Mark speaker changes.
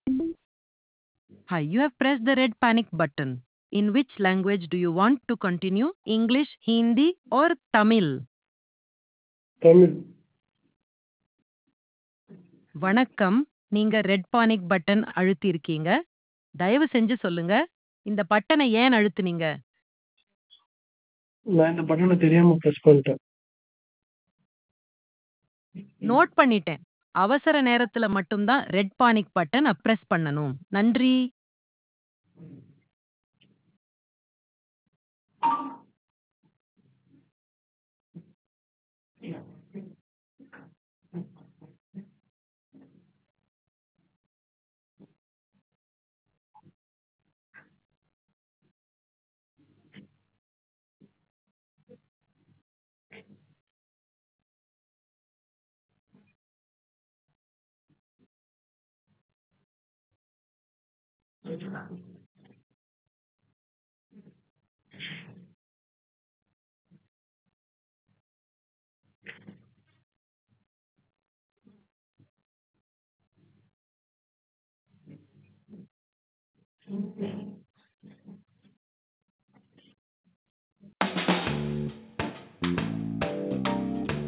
Speaker 1: Hi, you have pressed the red panic button. In which language do you want to continue? English, Hindi, or Tamil?
Speaker 2: Tamil
Speaker 1: வணக்கம் நீங்க red panic button அழுத்தியிருக்கீங்க தயவு செஞ்சு சொல்லுங்க இந்த பட்டனை ஏன் அழுத்துனீங்க
Speaker 2: நான் இந்த பட்டனை தெரியாம ப்ரெஸ் பண்ணிட்டேன்
Speaker 1: நோட் பண்ணிட்டேன் அவசர நேரத்துல மட்டும்தான் ரெட் பானிக் பட்டன் ப்ரெஸ் பண்ணணும் நன்றி